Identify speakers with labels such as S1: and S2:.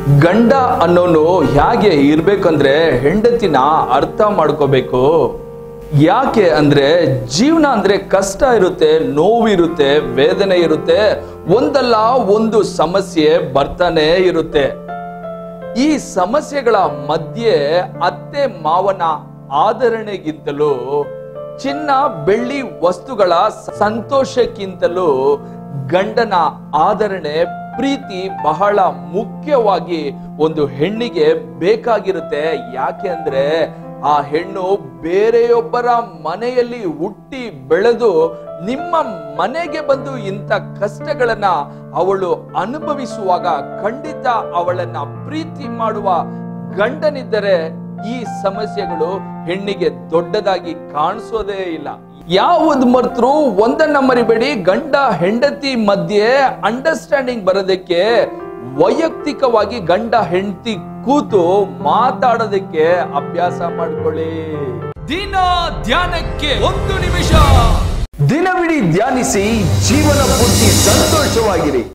S1: ಗಂಡ ಅನ್ನೋನು ಹೇಗೆ ಇರ್ಬೇಕಂದ್ರೆ ಹೆಂಡತಿನ ಅರ್ಥ ಮಾಡ್ಕೋಬೇಕು ಯಾಕೆ ಅಂದ್ರೆ ಜೀವನ ಅಂದ್ರೆ ಕಷ್ಟ ಇರುತ್ತೆ ನೋವಿರುತ್ತೆ ವೇದನೆ ಇರುತ್ತೆ ಒಂದಲ್ಲ ಒಂದು ಸಮಸ್ಯೆ ಬರ್ತಾನೆ ಇರುತ್ತೆ ಈ ಸಮಸ್ಯೆಗಳ ಮಧ್ಯೆ ಅತ್ತೆ ಮಾವನ ಆದರಣೆಗಿಂತಲೂ ಚಿನ್ನ ಬೆಳ್ಳಿ ವಸ್ತುಗಳ ಸಂತೋಷಕ್ಕಿಂತಲೂ ಗಂಡನ ಆದರಣೆ ಪ್ರೀತಿ ಬಹಳ ಮುಖ್ಯವಾಗಿ ಒಂದು ಹೆಣ್ಣಿಗೆ ಬೇಕಾಗಿರುತ್ತೆ ಯಾಕೆ ಅಂದ್ರೆ ಆ ಹೆಣ್ಣು ಬೇರೆಯೊಬ್ಬರ ಮನೆಯಲ್ಲಿ ಹುಟ್ಟಿ ಬೆಳೆದು ನಿಮ್ಮ ಮನೆಗೆ ಬಂದು ಇಂಥ ಕಷ್ಟಗಳನ್ನ ಅವಳು ಅನುಭವಿಸುವಾಗ ಖಂಡಿತ ಅವಳನ್ನ ಪ್ರೀತಿ ಮಾಡುವ ಗಂಡನಿದ್ದರೆ ಈ ಸಮಸ್ಯೆಗಳು ಹೆಣ್ಣಿಗೆ ದೊಡ್ಡದಾಗಿ ಕಾಣಿಸೋದೇ ಇಲ್ಲ ಯಾವುದು ಮರ್ತರು ಒಂದನ್ನ ಮರಿಬೇಡಿ ಗಂಡ ಹೆಂಡತಿ ಮಧ್ಯೆ ಅಂಡರ್ಸ್ಟ್ಯಾಂಡಿಂಗ್ ಬರೋದಕ್ಕೆ ವೈಯಕ್ತಿಕವಾಗಿ ಗಂಡ ಹೆಂಡತಿ ಕೂತು ಮಾತಾಡೋದಕ್ಕೆ ಅಭ್ಯಾಸ ಮಾಡ್ಕೊಳ್ಳಿ ದಿನ ಧ್ಯಾನಕ್ಕೆ ಒಂದು ನಿಮಿಷ ದಿನವಿಡೀ ಧ್ಯಾನಿಸಿ ಜೀವನ ಪೂರ್ತಿ ಸಂತೋಷವಾಗಿರಿ